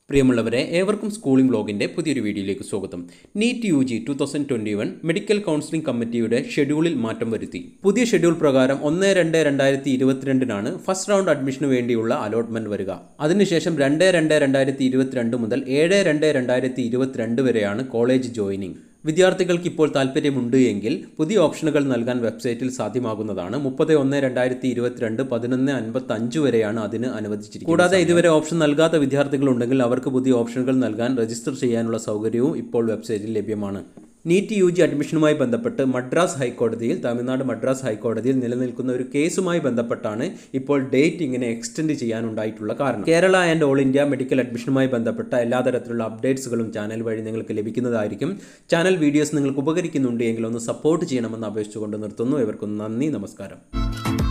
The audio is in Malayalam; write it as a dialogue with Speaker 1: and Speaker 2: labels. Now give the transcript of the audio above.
Speaker 1: പ്രിയമുള്ളവരെ ഏവർക്കും സ്കൂളിംഗ് ബ്ലോഗിൻ്റെ പുതിയൊരു വീഡിയോയിലേക്ക് സ്വാഗതം NEET U G two thousand twenty one medical counselling കമ്മിറ്റിയുടെ ഷെഡ്യൂളിൽ മാറ്റം വരുത്തി പുതിയ ഷെഡ്യൂൾ പ്രകാരം ഒന്ന് രണ്ട് രണ്ടായിരത്തി ഇരുപത്തിരണ്ടിനാണ് ഫസ്റ്റ് റൗണ്ട് അഡ്മിഷന് വേണ്ടിയുള്ള അലോട്ട്മെന്റ് വരിക അതിനുശേഷം രണ്ട് രണ്ട് രണ്ടായിരത്തി ഇരുപത്തിരണ്ട് മുതൽ ഏഴ് രണ്ട് രണ്ടായിരത്തി ഇരുപത്തിരണ്ട് വരെയാണ് കോളേജ് ജോയിനിങ് വിദ്യാർത്ഥികൾക്ക് ഇപ്പോൾ താല്പര്യമുണ്ട് എങ്കിൽ പുതിയ ഓപ്ഷനുകൾ നൽകാൻ വെബ്സൈറ്റിൽ സാധ്യമാകുന്നതാണ് മുപ്പത് ഒന്ന് രണ്ടായിരത്തി ഇരുപത്തിരണ്ട് പതിനൊന്ന് അൻപത്തി അഞ്ച് വരെയാണ് അതിന് അനുവദിച്ചിരിക്കുന്നത് കൂടാതെ ഇതുവരെ ഓപ്ഷൻ നൽകാത്ത വിദ്യാർത്ഥികൾ ഉണ്ടെങ്കിൽ അവർക്ക് പുതിയ ഓപ്ഷനുകൾ നൽകാൻ രജിസ്റ്റർ ചെയ്യാനുള്ള സൗകര്യവും ഇപ്പോൾ വെബ്സൈറ്റിൽ ലഭ്യമാണ് നീറ്റ് യു ജി അഡ്മിഷനുമായി ബന്ധപ്പെട്ട് മദ്രാസ് ഹൈക്കോടതിയിൽ തമിഴ്നാട് മദ്രാസ് ഹൈക്കോടതിയിൽ നിലനിൽക്കുന്ന ഒരു കേസുമായി ബന്ധപ്പെട്ടാണ് ഇപ്പോൾ ഡേറ്റ് ഇങ്ങനെ എക്സ്റ്റെൻഡ് ചെയ്യാനുണ്ടായിട്ടുള്ള കാരണം Kerala and all India medical അഡ്മിഷനുമായി ബന്ധപ്പെട്ട എല്ലാ തരത്തിലുള്ള അപ്ഡേറ്റ്സുകളും ചാനൽ വഴി നിങ്ങൾക്ക് ലഭിക്കുന്നതായിരിക്കും ചാനൽ വീഡിയോസ് നിങ്ങൾക്ക് ഉപകരിക്കുന്നുണ്ട് എങ്കിൽ ഒന്ന് സപ്പോർട്ട് ചെയ്യണമെന്ന് അപേക്ഷിച്ചുകൊണ്ട് നിർത്തുന്നു ഇവർക്കും നന്ദി നമസ്കാരം